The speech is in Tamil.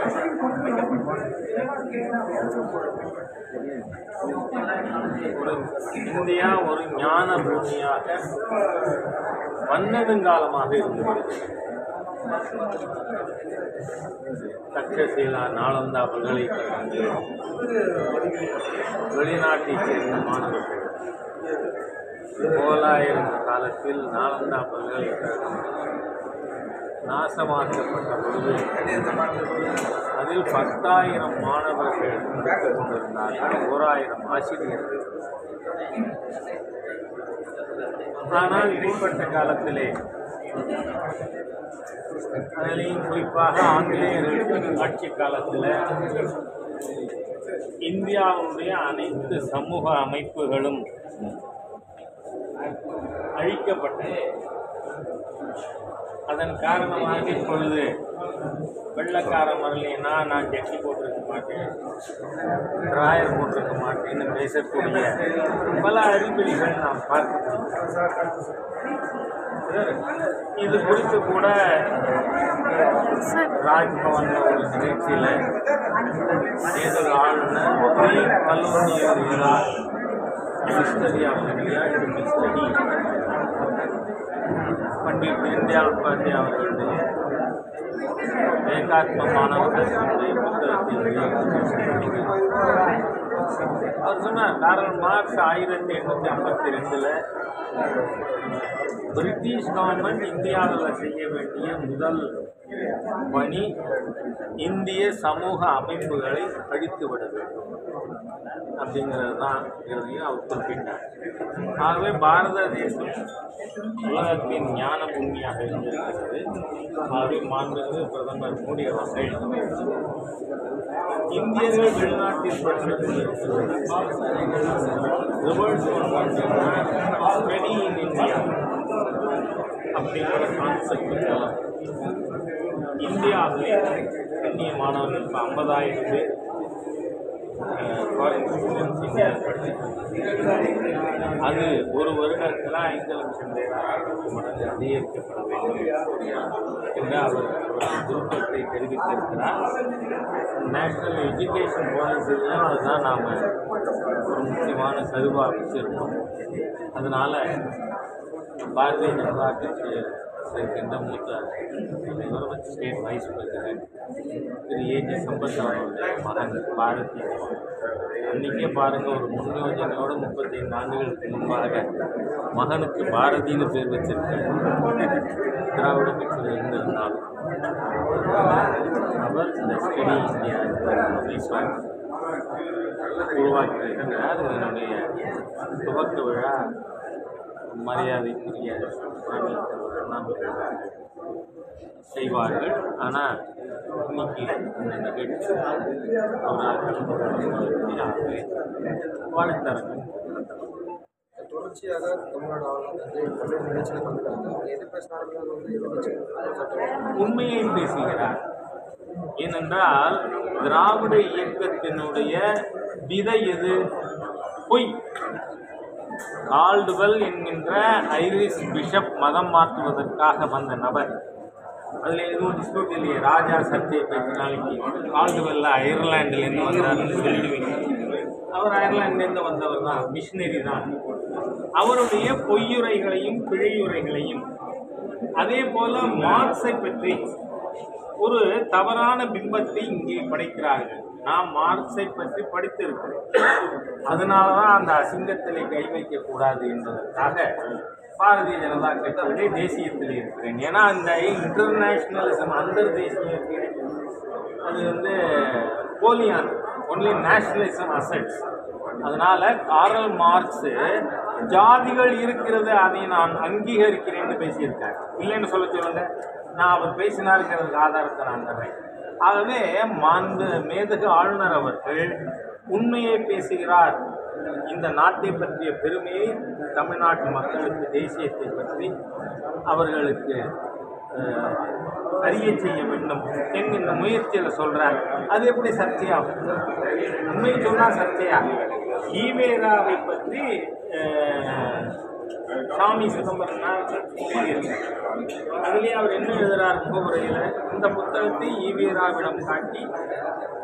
ஒரு இந்தியா ஒரு ஞான பூமியாக பன்னெடுங்காலமாக இருந்து வருகிறது தக்ஷசீலா நாளந்தா பல்கலைக்கழகங்கள் வெளிநாட்டைச் சேர்ந்த மாணவர்கள் போலாயிரம் காலத்தில் நாளந்தா பல்கலைக்கழகம் நாசமாக்கப்பட்ட பொழுது அதில் பத்தாயிரம் மாணவர்கள் படித்துக் கொண்டிருந்தார்கள் ஓராயிரம் ஆசிரியர்கள் ஆனால் இடைப்பட்ட காலத்திலே அதிலேயும் குறிப்பாக ஆங்கிலேயர்கள் ஆட்சி காலத்தில் இந்தியாவுடைய அனைத்து சமூக அமைப்புகளும் அழிக்கப்பட்டது அதன் காரணமாக இப்பொழுது வெள்ளக்காரன் வரலைன்னா நான் ஜட்டி போட்டிருக்க மாட்டேன் ராயர் போட்டிருக்க மாட்டேன்னு பேசக்கூடிய பல அறிகுறிகள் நாம் பார்க்க இது குறித்து கூட ராஜ்பவன்ல ஒரு நிகழ்ச்சியில் ஏதோ ஆளுநர் pre colonial era history of India to be studied Pandit Deendayal Upadhyay அவர்களுடைய ஏகாத்ம மாணவர்களுடைய புத்தகத்தில் அவர் சொன்னார் காரல் மார்க்ஸ் ஆயிரத்தி எண்ணூற்றி ஐம்பத்தி ரெண்டில் பிரிட்டிஷ் கவர்மெண்ட் இந்தியாவில் செய்ய வேண்டிய முதல் பணி இந்திய சமூக அமைப்புகளை அழித்து விட வேண்டும் அப்படிங்கிறது தான் இறுதியும் அவர் குறிப்பிட்டார் ஆகவே பாரத தேசம் உலகத்தின் ஞான பூமியாக இருந்திருக்கிறது ஆகவே மாண்புமிகு பிரதமர் மோடி அவர்கள் இந்தியர்கள் வெளிநாட்டில் படித்துக் ஸ்டடி இன் இந்தியா அப்படிங்கிற கான்செப்ட் மூலம் இந்தியாவிலே இந்திய மாணவர்கள் இப்போ ஐம்பதாயிரம் பேர் ஃபாரின் ஸ்டூடெண்ட்ஸ் இந்தியாவில் படிச்சுட்டு அது ஒரு வருடத்தில் ஐந்து லட்சம் பேராக மடங்கு அதிகரிக்கப்பட வேண்டும் என்று அவர் ஒரு விருப்பத்தை தெரிவித்திருக்கிறார் நேஷனல் எஜுகேஷன் பாலிசிலையும் அதுதான் நாம் ஒரு முக்கியமான கருவாக வச்சிருக்கோம் அதனால் பாரதிய ஜனதா கட்சி இருக்கின்ற மூத்த தலைவர் state vice president Thiru A G Sampath அவர்களுடைய மகன் பாரதி அன்றைக்கே பாருங்கள் ஒரு முன் யோஜனையோடு முப்பத்தைந்து ஆண்டுகளுக்கு முன்பாக மகனுக்கு பாரதின்னு பேர் வச்சிருக்காரு திராவிட கட்சியில் இருந்திருந்தாலும் அவர் இந்த ஸ்டடி இந்தியா ரீசார்ட் உருவாக்கி இருக்கிறார் இதனுடைய துவக்க விழா மரியாதைக்குரிய சுவாமி அண்ணாமலை செய்வார்கள் ஆனால் இன்னைக்கு இந்த நிகழ்ச்சி அவரால் கலந்து கொள்வதற்கு வாழ்த்தரங்கம் தொடர்ச்சியாக தமிழ்நாடு ஆளுநர் வந்து பல்வேறு நிகழ்ச்சியில் கலந்துக்கிறாங்க அவங்க எது பேசினாலும் வந்து எதிர்கட்சி உண்மையை பேசுகிறார் ஏனென்றால் திராவிட இயக்கத்தினுடைய விதை எது பொய் கால்டுவெல் என்கின்ற ஐரிஷ் பிஷப் மதம் மாற்றுவதற்காக வந்த நபர் அதில் எதுவும் டிஸ்பியூட் இல்லையே ராஜா சத்திய பேச்சு நாளைக்கு கால்டுவெல்ல அயர்லாண்டிலேருந்து வந்தார்னு சொல்லிடுவீங்க அவர் அயர்லாண்டிலேருந்து வந்தவர் தான் மிஷினரி தான் அவருடைய பொய்யுரைகளையும் பிழையுரைகளையும் அதே போல மார்க்ஸை பற்றி ஒரு தவறான பிம்பத்தை இங்கே படைக்கிறார்கள் நான் மார்க்ஸை பற்றி படித்திருக்கிறேன் அதனால தான் அந்த அசிங்கத்திலே கை வைக்கக்கூடாது என்பதற்காக பாரதிய ஜனதா கட்சியுடைய தேசியத்தில் இருக்கிறேன் ஏன்னா அந்த இன்டர்நேஷ்னலிசம் அந்தர் தேசிய அது வந்து போலியான ஒன்லி நேஷனலிசம் அசெட்ஸ் அதனால காரல் மார்க்ஸ் ஜாதிகள் இருக்கிறது அதை நான் அங்கீகரிக்கிறேன்னு பேசியிருக்காரு இல்லைன்னு சொல்ல சொல்லுங்க நான் அவர் பேசினாருங்கிறதுக்கு ஆதாரத்தை நான் தர்றேன் ஆகவே மாண்பு மேதகு ஆளுநர் அவர்கள் உண்மையை பேசுகிறார் இந்த நாட்டை பற்றிய பெருமையை தமிழ்நாட்டு மக்களுக்கு தேசியத்தை பற்றி அவர்களுக்கு அஹ், அறிய செய்ய வேண்டும் என்கின்ற முயற்சியில் சொல்றார் அது எப்படி சர்ச்சையாகும் உண்மை சொன்னால் சர்ச்சையா ஈவேராவை பற்றி அஹ், சாமி சிதம்பரம்னார் எழுதியிருக்கார் அதுலேயே அவர் என்ன எழுதுறார் முகவுரையில் இந்த புத்தகத்தை ஈவேராவிடம் காட்டி